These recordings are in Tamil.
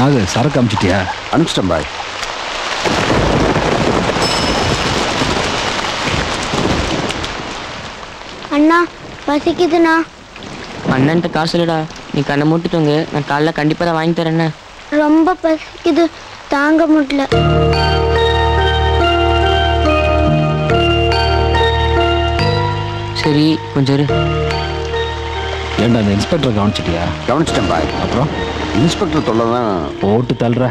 நாகு சரக்கு அமிச்சிட்டியா அனுப்பிச்சிட்டேன் பாய் அண்ணா பசிக்குதுண்ணா அண்ணன்ட்ட காசு இல்லடா நீ கண்ணை மூட்டுட்டுங்க நான் காலைல கண்டிப்பாக தான் வாங்கி தரேண்ணே ரொம்ப பசிக்குது தாங்க முடியல சரி கொஞ்சம் இரு ஏண்டா அந்த இன்ஸ்பெக்டர் கவனிச்சிட்டியா கவனிச்சிட்டேன் பாய் அப்புறம் இன்ஸ்பெக்டர் தொல்லை தான் போட்டு தள்ளுற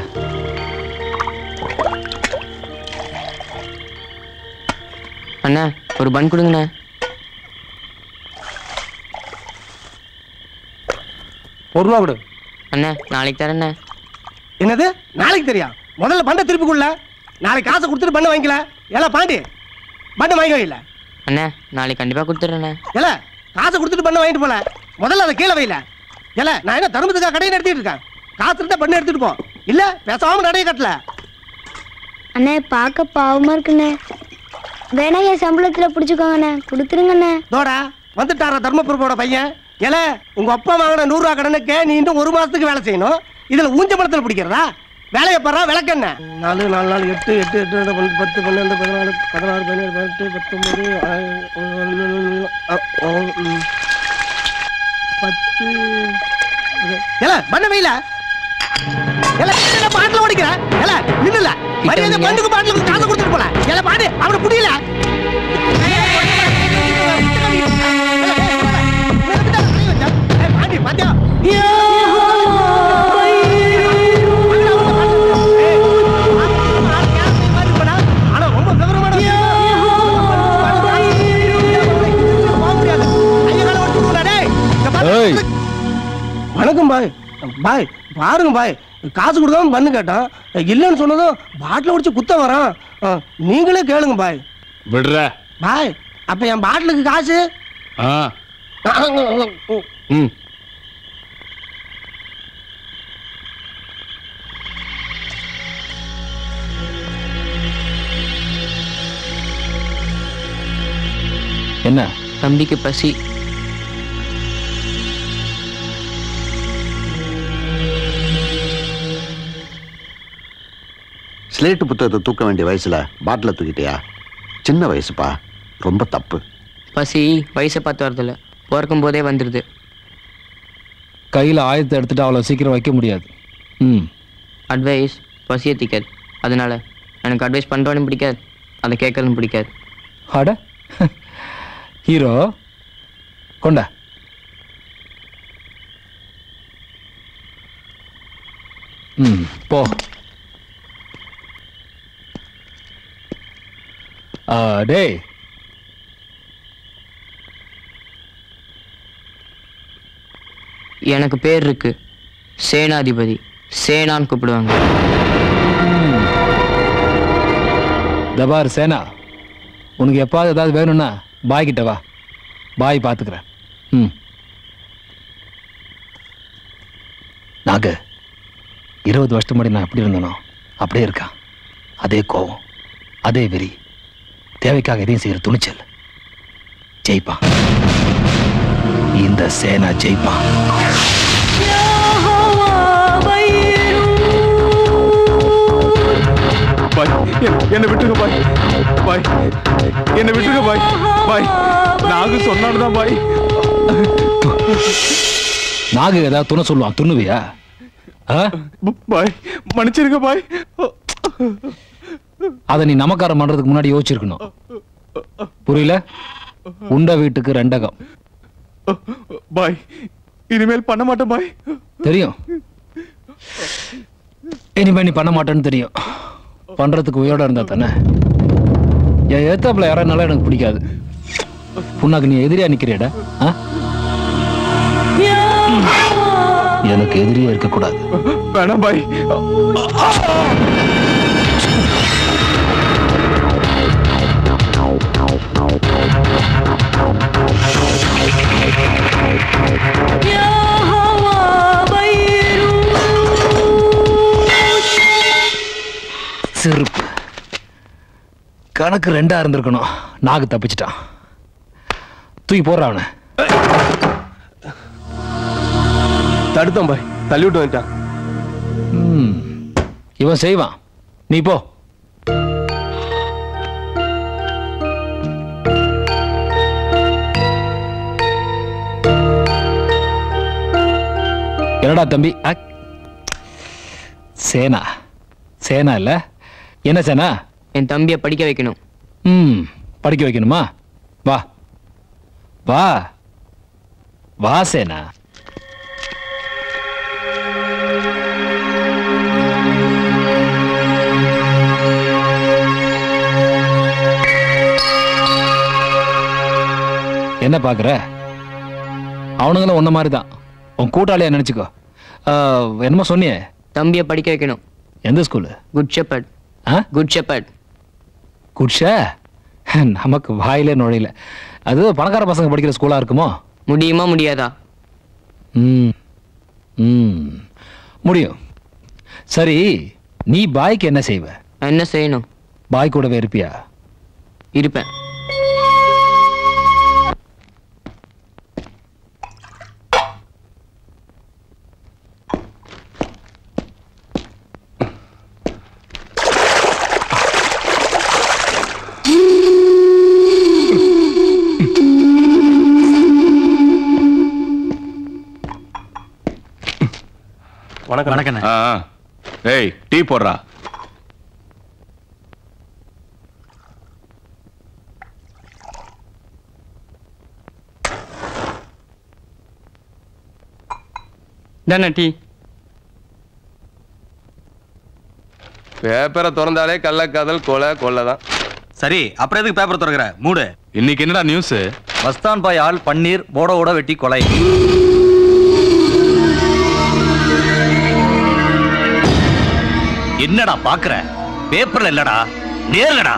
அண்ணா ஒரு பன் கொடுங்கண்ணே ஒரு ரூபா கொடு அண்ணா நாளைக்கு தரேண்ணே என்னது நாளைக்கு தெரியும் முதல்ல பண்ண திருப்பி கொள்ள நாளைக்கு காசை கொடுத்துட்டு பண்ண வாங்கிக்கல ஏல பாண்டி பண்ண வாங்கி வைக்கல அண்ணா நாளைக்கு கண்டிப்பாக கொடுத்துட்றேண்ணே ஏல காசை கொடுத்துட்டு பண்ண வாங்கிட்டு போல முதல்ல அதை கீழே வைல ஏல நான் என்ன தர்மத்துக்காக கடையை நடத்திட்டு இருக்கேன் காசு இருந்தா பண்ண எடுத்துட்டு போ இல்ல பேசாம நடைய கட்டல அண்ணே பார்க்க பாவமா இருக்குண்ணே வேணா என் சம்பளத்துல பிடிச்சிக்கோங்கண்ணே கொடுத்துருங்கண்ணே தோடா வந்துட்டாரா தர்மபுரப்போட பையன் ஏல உங்க அப்பா வாங்கின நூறு ரூபா கடனுக்கு நீ இன்னும் ஒரு மாசத்துக்கு வேலை செய்யணும் இதுல ஊஞ்ச பணத்துல பிடிக்கிறதா வேலையை பாரு விளக்கென்ன நாலு நாலு நாலு எட்டு எட்டு எட்டு ரெண்டு, பன்னெண்டு, பத்து பன்னெண்டு பதினாலு பதினாறு பதினேழு பதினெட்டு பத்தொன்பது ஆ, ஆ, ஆ, ம். பத்து ஏல பண்ண வெயில ஏல பாட்டில் ஓடிக்கிற ஏல நின்னுல மரியாதை பண்ணுக்கு பாட்டில் காசை கொடுத்துட்டு போல ஏல பாடு அவனை புரியல பாண்டி பாத்தியா ஆனா ரொம்ப விவரமான ஏய் வணக்கம் பாய் பாய் பாருங்க பாய் காசு கொடுக்காம பண்ணு கேட்டான் இல்லைன்னு சொன்னதும் பாட்டில் உடிச்சு குத்த வரான் ஆ, நீங்களே கேளுங்க பாய் விடுற பாய் அப்ப என் பாட்டிலுக்கு காசு ஆ ம் என்ன தம்பிக்கு பசி ஸ்லேட்டு புத்தகத்தை தூக்க வேண்டிய வயசுல பாட்டில தூக்கிட்டியா சின்ன வயசுப்பா ரொம்ப தப்பு பசி வயசை பார்த்து வரதில்ல பிறக்கும் போதே வந்துடுது கையில் ஆயத்தை எடுத்துட்டு அவ்வளோ சீக்கிரம் வைக்க முடியாது ம் அட்வைஸ் பசியை திக்காது அதனால எனக்கு அட்வைஸ் பண்ணுறவனும் பிடிக்காது அதை கேட்கறதும் பிடிக்காது அட ஹீரோ கொண்டா ம் போ ஆ, டேய் எனக்கு பேர் இருக்கு சேனாதிபதி சேனான்னு கூப்பிடுவாங்க தபார் சேனா உனக்கு எப்பாவது ஏதாவது வேணும்னா பாய் கிட்ட வா பாய் பார்த்துக்கிறேன் ம் நாக இருபது வருஷத்துக்கு முன்னாடி நான் எப்படி இருந்தனோ அப்படியே இருக்கான் அதே கோவம் அதே வெறி தேவைக்காக எதையும் செய்யற துணிச்சல் ஜெயிப்பான் இந்த சேனா ஜெயிப்பான் பாய் என்ன- என்னை விட்டுருங்க பாய் பாய் என்னை விட்டுருங்க பாய் பாய் நாங்க சொன்னால்தான் பாய் நாகு ஏதாவது துணை சொல்லுவான் துண்ணுவியா ஆ பாய் மன்னிச்சிருங்க பாய் அதை நீ நமக்காரம் பண்றதுக்கு முன்னாடி யோசிச்சிருக்கணும் புரியல உண்ட வீட்டுக்கு ரெண்டகம் பாய் இனிமேல் பண்ண மாட்டேன் பாய் தெரியும் இனிமே நீ பண்ண மாட்டேன்னு தெரியும் பண்றதுக்கு உயிரோட இருந்தா தானே என் ஏத்தாப்புல யாரானாலும் எனக்கு பிடிக்காது புண்ணாக்கு நீ எதிரியா நிக்கிறியடா ஆ? எனக்கு எதிரியே இருக்கக்கூடாது வேணாம் பாய் செருப்பு கணக்கு ரெண்டா இருந்திருக்கணும் நாகு தப்பிச்சிட்டான் தூக்கி போடுற அவனை தடுத்தோம் பாய் தள்ளி விட்டு வந்துட்டான் ம், ம் இவன் செய்வான் நீ போ என்னடா தம்பி அக். சேனா சேனா இல்ல என்ன சேனா என் தம்பியை படிக்க வைக்கணும் ம் படிக்க வைக்கணுமா வா வா வா சேனா என்ன பாக்குற அவனுங்களும் உன்ன மாதிரி தான் உன் கூட்டாளியா நினைச்சுக்கோ ஆ, என்னமோ சொன்னியே தம்பியை படிக்க வைக்கணும் எந்த ஸ்கூலு குட் ஷெப்பர்ட் ஆ குட் ஷெப்பர்ட் குட்ஷா நமக்கு வாயிலே நுழையல அது பணக்கார பசங்க படிக்கிற ஸ்கூலா இருக்குமோ முடியுமா முடியாதா ம் ம் முடியும் சரி நீ பாய்க்கு என்ன செய்வ நான் என்ன செய்யணும் பாய் கூடவே இருப்பியா இருப்பேன் வணக்கம் வணக்கம் ஆ ஆ. ஏய் டீ போடுறா தானே டீ பேப்பரை திறந்தாலே கள்ளக்காதல் கொலை கொலை தான் சரி அப்புறம் எதுக்கு பேப்பர் திறக்கிற மூடு இன்னைக்கு என்னடா நியூஸ் மஸ்தான் பாய் ஆள் பன்னீர் ஓட ஓட வெட்டி கொலை என்னடா பாக்குற பேப்பர்ல இல்லடா நேர்லடா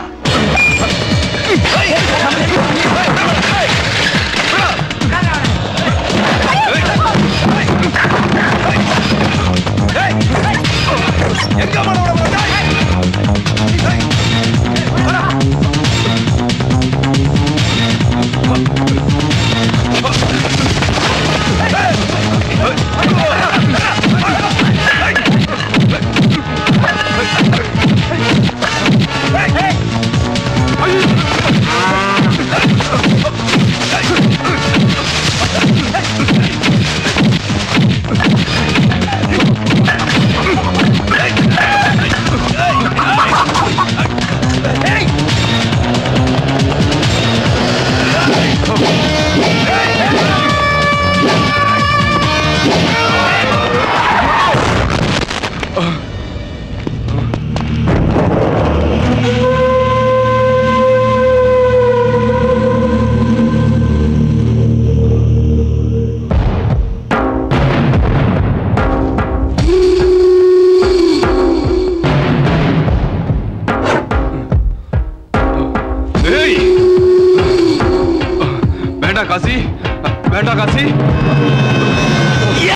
ஏய் வேண்டாம் காசி வேண்டாம் காசி